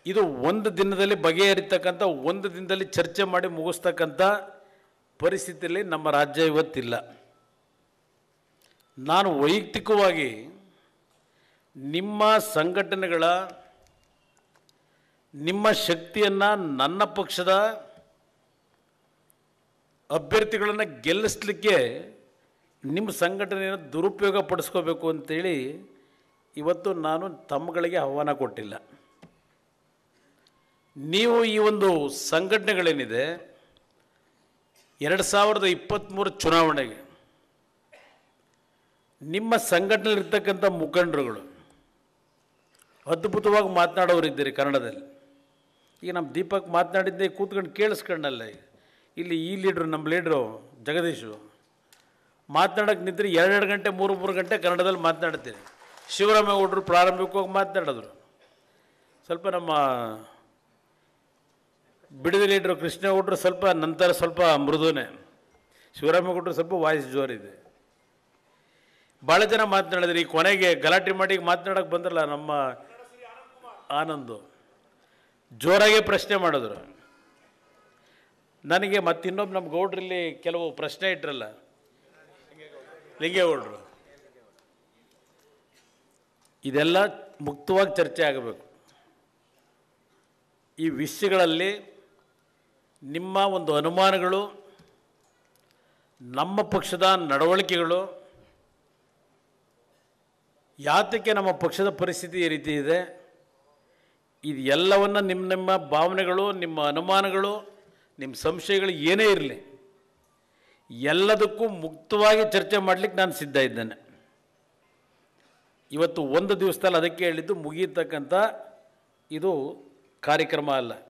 ಇದು ಒಂದು ದಿನದಲ್ಲಿ ಬಗೆಹರಿತಕ್ಕಂಥ ಒಂದು ದಿನದಲ್ಲಿ ಚರ್ಚೆ ಮಾಡಿ ಮುಗಿಸ್ತಕ್ಕಂಥ ಪರಿಸ್ಥಿತಿಯಲ್ಲಿ ನಮ್ಮ ರಾಜ್ಯ ಇವತ್ತಿಲ್ಲ ನಾನು ವೈಯಕ್ತಿಕವಾಗಿ ನಿಮ್ಮ ಸಂಘಟನೆಗಳ ನಿಮ್ಮ ಶಕ್ತಿಯನ್ನು ನನ್ನ ಪಕ್ಷದ ಅಭ್ಯರ್ಥಿಗಳನ್ನು ಗೆಲ್ಲಿಸ್ಲಿಕ್ಕೆ ನಿಮ್ಮ ಸಂಘಟನೆಯನ್ನು ದುರುಪಯೋಗ ಪಡಿಸ್ಕೋಬೇಕು ಅಂತೇಳಿ ಇವತ್ತು ನಾನು ತಮ್ಮಗಳಿಗೆ ಆಹ್ವಾನ ಕೊಟ್ಟಿಲ್ಲ ನೀವು ಈ ಒಂದು ಸಂಘಟನೆಗಳೇನಿದೆ ಎರಡು ಸಾವಿರದ ಇಪ್ಪತ್ತ್ಮೂರು ಚುನಾವಣೆಗೆ ನಿಮ್ಮ ಸಂಘಟನೆಯಲ್ಲಿರ್ತಕ್ಕಂಥ ಮುಖಂಡರುಗಳು ಅದ್ಭುತವಾಗಿ ಮಾತನಾಡೋರಿದ್ದೀರಿ ಕನ್ನಡದಲ್ಲಿ ಈಗ ನಮ್ಮ ದೀಪಕ್ ಮಾತನಾಡಿದ್ದೆ ಕೂತ್ಕೊಂಡು ಕೇಳಿಸ್ಕೊಂಡಲ್ಲ ಈಗ. ಇಲ್ಲಿ ಈ ಲೀಡ್ರು ನಮ್ಮ ಲೀಡ್ರು ಜಗದೀಶು ಮಾತನಾಡೋಕೆ ನಿಂತ್ರೆ ಎರಡೆರಡು ಗಂಟೆ ಮೂರು ಮೂರು ಗಂಟೆ ಕನ್ನಡದಲ್ಲಿ ಮಾತನಾಡ್ತೀರಿ ಶಿವರಾಮೇಗೌಡರು ಪ್ರಾರಂಭಿಕವಾಗಿ ಮಾತನಾಡಿದ್ರು ಸ್ವಲ್ಪ ನಮ್ಮ ಬಿಡದಿ ಲೀಡ್ರು ಕೃಷ್ಣೇಗೌಡರು ಸ್ವಲ್ಪ ನಂತರ ಸ್ವಲ್ಪ ಮೃದುನೇ ಶಿವರಾಮೇಗೌಡರು ಸ್ವಲ್ಪ ವಾಯ್ಸ್ ಜೋರಿದೆ ಭಾಳ ಜನ ಮಾತನಾಡಿದ್ರು ಈ ಕೊನೆಗೆ ಗಲಾಟೆ ಮಾಡಿ ಮಾತನಾಡೋಕೆ ಬಂದ್ರಲ್ಲ ನಮ್ಮ ಆನಂದು ಜೋರಾಗೆ ಪ್ರಶ್ನೆ ಮಾಡಿದ್ರು ನನಗೆ ಮತ್ತಿನ್ನೊಬ್ಬ ನಮ್ಮ ಗೌಡ್ರಲ್ಲಿ ಕೆಲವು ಪ್ರಶ್ನೆ ಇಟ್ರಲ್ಲ ಲಿಂಗೇಗೌಡರು ಇದೆಲ್ಲ ಮುಕ್ತವಾಗಿ ಚರ್ಚೆ ಆಗಬೇಕು ಈ ವಿಷಯಗಳಲ್ಲಿ ನಿಮ್ಮ ಒಂದು ಅನುಮಾನಗಳು ನಮ್ಮ ಪಕ್ಷದ ನಡವಳಿಕೆಗಳು ಯಾತಕ್ಕೆ ನಮ್ಮ ಪಕ್ಷದ ಪರಿಸ್ಥಿತಿ ಈ ರೀತಿ ಇದೆ ಇದು ಎಲ್ಲವನ್ನು ನಿಮ್ಮ ನಿಮ್ಮ ಭಾವನೆಗಳು ನಿಮ್ಮ ಅನುಮಾನಗಳು ನಿಮ್ಮ ಸಂಶಯಗಳು ಏನೇ ಇರಲಿ ಎಲ್ಲದಕ್ಕೂ ಮುಕ್ತವಾಗಿ ಚರ್ಚೆ ಮಾಡಲಿಕ್ಕೆ ನಾನು ಸಿದ್ಧ ಇದ್ದೇನೆ ಇವತ್ತು ಒಂದು ದಿವಸದಲ್ಲಿ ಅದಕ್ಕೆ ಹೇಳಿದ್ದು ಮುಗಿಯತಕ್ಕಂಥ ಇದು ಕಾರ್ಯಕ್ರಮ ಅಲ್ಲ